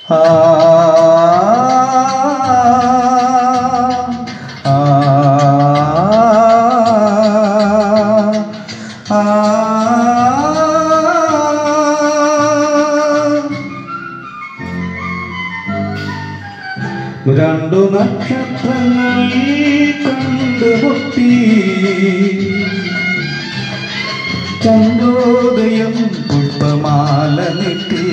ആ ആ ആ രണ്ടു നക്ഷത്രങ്ങൾ കണ്ടുമുട്ടി ചന്ദ്രോദയം പുഷ്പമാല നെട്ടി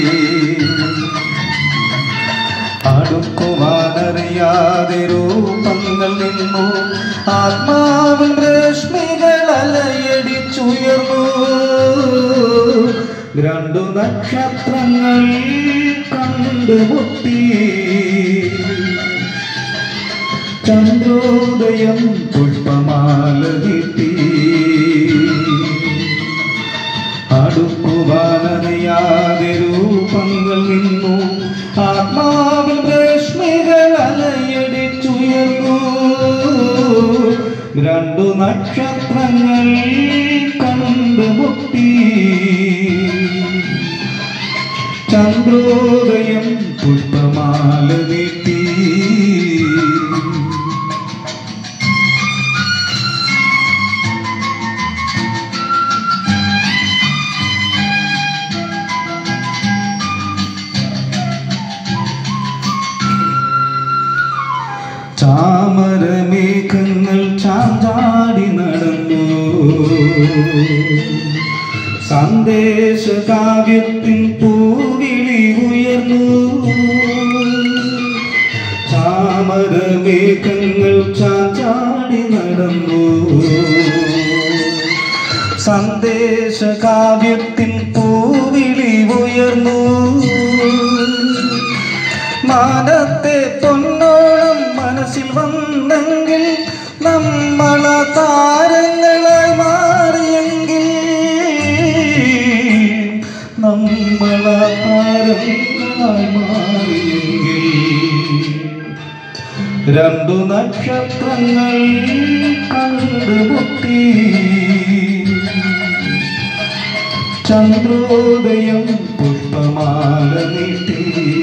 അടുക്കുവാനറിയാതെ രൂപങ്ങൾ നിന്നു ആത്മാവിൻ രശ്മികൾ അലയടിച്ചുയർന്നു രണ്ടു നക്ഷത്രങ്ങൾ കണ്ടുമുട്ടി ചന്ദ്രോദയം പുഷ്പമാല കിട്ടി അടുക്കുവാനറിയാതെ രൂപങ്ങൾ നിന്നു ആത്മാവിൽ രശ്മികൾ അലയടിച്ചുയർന്നു രണ്ടു നക്ഷത്രങ്ങൾ കണ്ടുമുട്ടി ചന്ദ്രോദയം പുഷ്പമാല നീട്ടി ചാമരമേഘങ്ങൾ ചാഞ്ചാടി നടന്നു സന്ദേശകാവ്യത്തിൻ പൂവിളി ഉയർന്നു ചാമരമേഘങ്ങൾ ചാഞ്ചാടി നടന്നു സന്ദേശകാവ്യത്തിൻ പൂവിളി ഉയർന്നു മാനത്തെ പൊന്നോളം മനസ്സിൽ വന്നെങ്കിൽ നമ്മള താരങ്ങളായി മാറിയെങ്കിൽ നമ്മള താരങ്ങളായി മാറിയെങ്കിൽ രണ്ടു നക്ഷത്രങ്ങൾ കണ്ടുമുട്ടി ചന്ദ്രോദയം പുഷ്പമാല നീട്ടി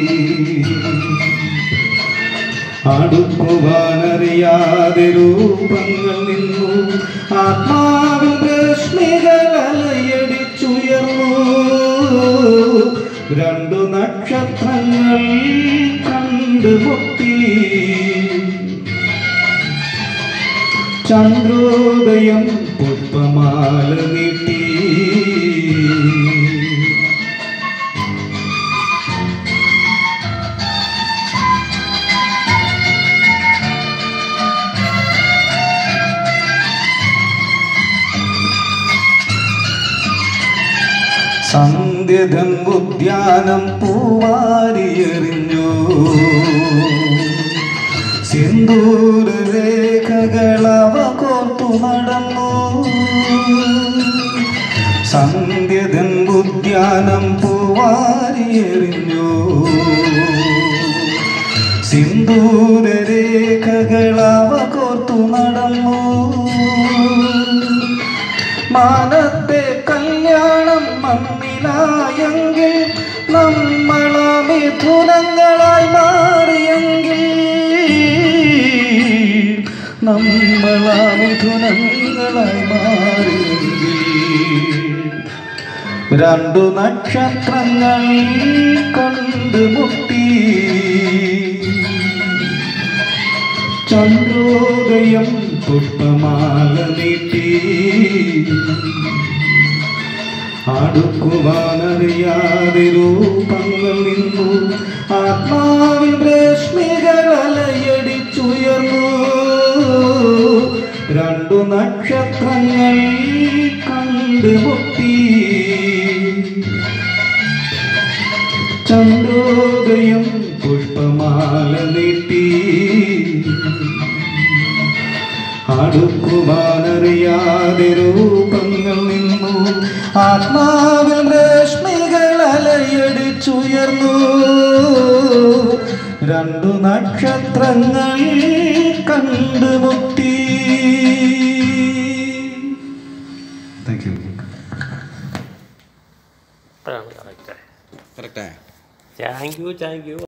അടുക്കുവാനറിയാതെ രൂപങ്ങൾ നിന്നു ആത്മാവിൽ രശ്മികൾ അലയടിച്ചുയർന്നു രണ്ടു നക്ഷത്രങ്ങൾ കണ്ടുമുട്ടി ചന്ദ്രോദയം പുഷ്പമാല നീട്ടി സന്ധ്യതൻ ഉദ്യാനം പൂവാരിയെറിഞ്ഞു സിന്ദൂര രേഖകളവ കോർത്തു നടന്നു സന്ധ്യതൻ ഉദ്യാനം പൂവാരിയെറിഞ്ഞു സിന്ദൂര രേഖകളവ കോർത്തു നടന്നു മാനത്തെ കല്യാണം മണ്ണിലായെങ്കിൽ നമ്മള മിഥുനങ്ങളായി മാറിയെങ്കിൽ നമ്മള മിഥുനങ്ങളായി മാറിയെങ്കിൽ രണ്ടു നക്ഷത്രങ്ങൾ കണ്ടുമുട്ടി ചന്ദ്രോദയം പുഷ്പമാല നീട്ടി അടുക്കുവാനറിയാതെ രൂപങ്ങൾ നിന്നു ആത്മാവിൻ രശ്മികൾ അലയടിച്ചുയർന്നു രണ്ടു നക്ഷത്രങ്ങൾ കണ്ടുമുട്ടി ചന്ദ്രോദയം പുഷ്പമാല നീട്ടി അടുക്കുവാനറിയാതെ രൂപങ്ങൾ നിന്നു ആത്മാവിൽ രശ്മികൾ അലയടിച്ചുയർന്നു രണ്ടു നക്ഷത്രങ്ങൾ കണ്ടുമുട്ടി താങ്ക് യു അതാണ് കറക്റ്റ് കറക്റ്റാ thank thank you thank U